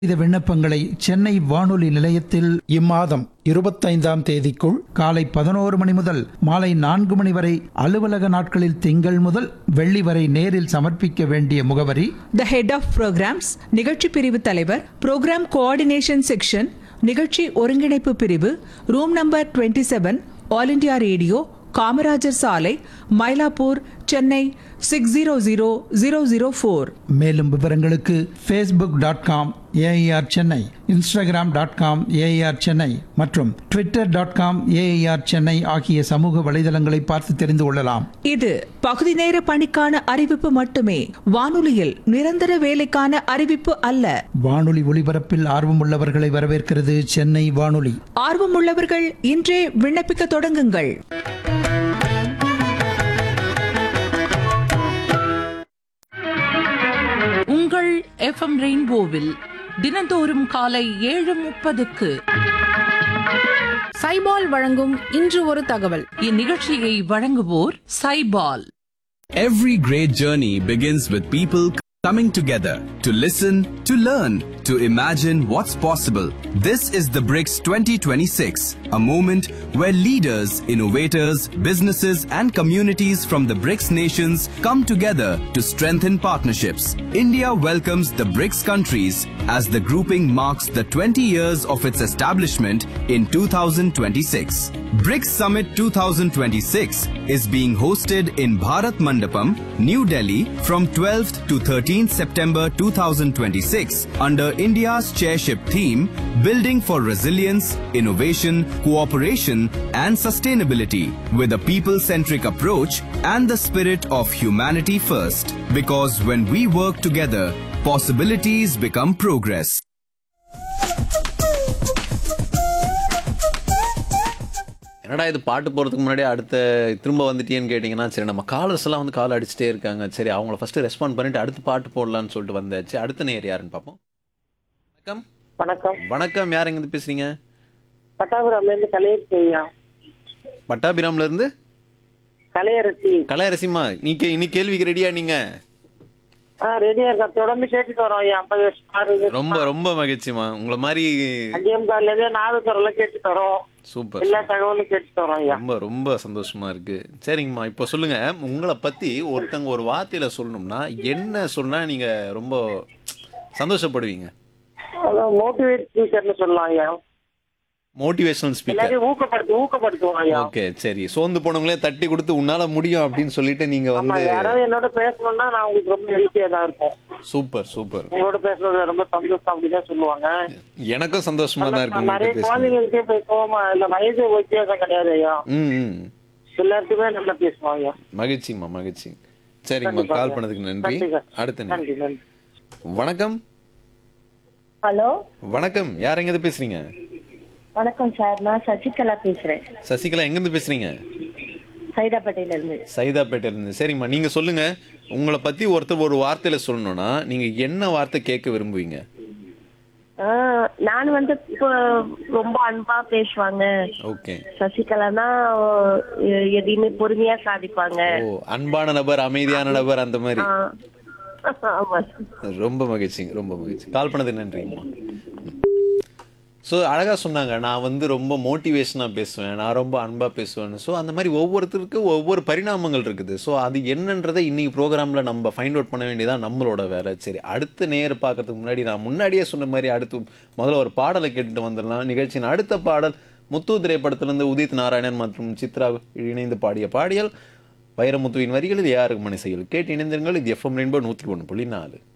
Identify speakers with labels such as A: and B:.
A: இந்த விண்ணப்பங்களை சென்னை வானொலி நிலையத்தில் இம்மாதம் இருபத்தைந்தாம் தேதிக்குள் காலை பதினோரு மணி முதல் மாலை நான்கு மணி வரை அலுவலக நாட்களில் திங்கள் முதல் வெள்ளி வரை நேரில் சமர்ப்பிக்க வேண்டிய முகவரி
B: த ஹெட் ஆஃப் ப்ரோக்ராம்ஸ் நிகழ்ச்சி பிரிவு தலைவர் ப்ரோக்ராம் கோஆர்டினேஷன் செக்ஷன் நிகழ்ச்சி ஒருங்கிணைப்பு பிரிவு room number 27 seven all India radio Kamarajar சாலை Mylapore Chennai six zero zero zero zero four
A: மேலும் விவரங்களுக்கு Facebook dot com AIR Chennai Instagram dot com AIR Chennai மற்றும் Twitter dot com AIR Chennai ஆகிய சமூக வலைதளங்களை பார்த்து தெரிந்து கொள்ளலாம்
B: இது பகுதி நேர பணிக்கான அறிவிப்பு மட்டுமே வானொலியில் நிரந்தர வேலைக்கான அறிவிப்பு அல்ல
A: வானொலி ஒலிபரப்பில் ஆர்வமுள்ளவர்களை வரவேற்கிறது சென்னை வானொலி
B: ஆர்வமுள்ளவர்கள் இன்றே விண்ணப்பிக்க தொடங்குங்கள்
C: உங்கள் எஃப்எம் ரெயின்போவில் தினந்தோறும் காலை ஏழு முப்பதுக்கு
D: சைபால் வழங்கும் இன்று ஒரு தகவல்
C: இந்நிகழ்ச்சியை வழங்குவோர் Saibol
E: Every great journey begins with people coming together to listen, to learn, to imagine what's possible. This is the BRICS 2026, a moment where leaders, innovators, businesses, and communities from the BRICS nations come together to strengthen partnerships. India welcomes the BRICS countries as the grouping marks the 20 years of its establishment in 2026. BRICS Summit 2026 is being hosted in Bharat Mandapam, New Delhi from 12th to 13th September 2026 under India's chairship theme Building for Resilience, Innovation, Cooperation and Sustainability with a people-centric approach and the spirit of humanity first. Because when we work together, possibilities become progress.
F: என்னடா இது பாட்டு போகிறதுக்கு முன்னாடி அடுத்த திரும்ப வந்துட்டியேன்னு கேட்டிங்கன்னா சரி நம்ம காலர்ஸ் எல்லாம் வந்து கால் அடிச்சுட்டே இருக்காங்க சரி அவங்கள ஃபஸ்ட்டு ரெஸ்பாண்ட் பண்ணிட்டு அடுத்து பாட்டு போடலான்னு சொல்லிட்டு வந்தாச்சு அடுத்த நேர் யாருன்னு பார்ப்போம் வணக்கம்
G: வணக்கம்
F: வணக்கம் யார் எங்கேருந்து பேசுறீங்க
G: பட்டாபுரம்ல இருந்து கலையரசி ஐயா
F: பட்டாபிராம்ல இருந்து
G: கலையரசி
F: கலையரசிமா நீ கே இன்னைக்கு கேள்விக்கு ரெடியா நீங்க
G: ஆ ரெடியா இருக்கா தொடர்ந்து கேட்டுட்டு வரோம் ஐயா ஐம்பது வருஷம் ஆறு வருஷம்.
F: ரொம்ப ரொம்ப மகிழ்ச்சிமா உங்களை மாதிரி
G: அங்கேயும் காலில இருந்து நாதஸ்வரம் கேட்டுட்டு வரோம்
F: சூப்பர்
G: எல்லா தகவலும் கேட்டுட்டு வரோம் ஐயா
F: ரொம்ப ரொம்ப சந்தோஷமா இருக்கு சரிங்கம்மா இப்போ சொல்லுங்க உங்களை பத்தி ஒருத்தங்க ஒரு வார்த்தையில சொல்லணும்னா என்ன சொன்னா நீங்க ரொம்ப சந்தோஷப்படுவீங்க
G: அதான் மோட்டிவேட் ஸ்பீக்கர்னு சொல்லலாம் ஐயா
F: மோட்டிவேஷனல் ஸ்பீக்கர்
G: எல்லாரையும் ஊக்கப்படுத்து ஊக்கப்படுத்துவோம் ஐயா
F: ஓகே சரி சோர்ந்து போனவங்களே தட்டி கொடுத்து உன்னால முடியும் அப்படின்னு சொல்லிட்டு நீங்க
G: ஆமா
F: வந்து
G: யாராவது என்னோட பேசணும்னா நான் உங்களுக்கு ரொம்ப ஹெல்த்தியா தான் இருக்கும்
F: சூப்பர் சூப்பர்
G: உங்களோட பேசுறது ரொம்ப சந்தோஷம் அப்படிதான் சொல்லுவாங்க
F: எனக்கும் சந்தோஷமா தான் இருக்கு
G: நிறைய
F: உங்ககிட்ட பேசுறது
G: குழந்தைங்களுக்கே பேசுவோம் இல்ல வயது வித்தியாசம் கிடையாது ஐயா
F: ம் ம்.
G: எல்லாருக்குமே நல்லா பேசுவோம் ஐயா
F: மகிழ்ச்சிம்மா மகிழ்ச்சி சரிங்கம்மா
G: கண்டிப்பா.
F: கால் பண்ணதுக்கு நன்றி
G: நன்றிங்க.
F: அடுத்த
G: நன்றி
F: நன்றி
G: நன்றி
F: வணக்கம்
H: ஹலோ
F: வணக்கம் யார் எங்கேருந்து பேசுறீங்க
H: வணக்கம் சார் நான் சசிகலா பேசுறேன்
F: சசிகலா எங்கேருந்து பேசுறீங்க
H: சைதாப்பேட்டையில இருந்து
F: சைதாப்பேட்டையில இருந்து சரிம்மா நீங்க சொல்லுங்க உங்களை பத்தி ஒருத்தர் ஒரு வார்த்தையில சொல்லணும்னா நீங்க என்ன வார்த்தை கேட்க விரும்புவீங்க
H: ஆஹ், நான் வந்து இப்போ ரொம்ப அன்பா பேசுவாங்க
F: ஓகே
H: சசிகலானா எ- எதையுமே பொறுமையா சாதிப்பாங்க
F: ஓ அன்பான நபர் அமைதியான நபர் அந்த மாதிரி
H: ஆஹ், ஆமா
F: ரொம்ப மகிழ்ச்சி ரொம்ப மகிழ்ச்சி கால் பண்ணதுக்கு நன்றிங்கம்மா ஸோ அழகாக சொன்னாங்க நான் வந்து ரொம்ப மோட்டிவேஷனாக பேசுவேன் நான் ரொம்ப அன்பாக பேசுவேன் ஸோ அந்த மாதிரி ஒவ்வொருத்தருக்கு ஒவ்வொரு பரிணாமங்கள் இருக்குது ஸோ அது என்னன்றதை இன்னைக்கு ப்ரோக்ராமில் நம்ம ஃபைண்ட் அவுட் பண்ண வேண்டியதான் நம்மளோட வேலை சரி அடுத்த நேர் பார்க்கறதுக்கு முன்னாடி நான் முன்னாடியே சொன்ன மாதிரி அடுத்து முதல்ல ஒரு பாடலை கேட்டுட்டு வந்துடலாம் நிகழ்ச்சியின் அடுத்த பாடல் முத்து திரைப்படத்திலிருந்து உதித் நாராயணன் மற்றும் சித்ரா இணைந்து பாடிய பாடியல் வைரமுத்துவின் வரிகளில் ஏஆர் மணிசையில் கேட்டு இணைந்திருங்கள் இது எஃப்எம் ரெயின்போ நூற்றி ஒன்று புள்ளி நாலு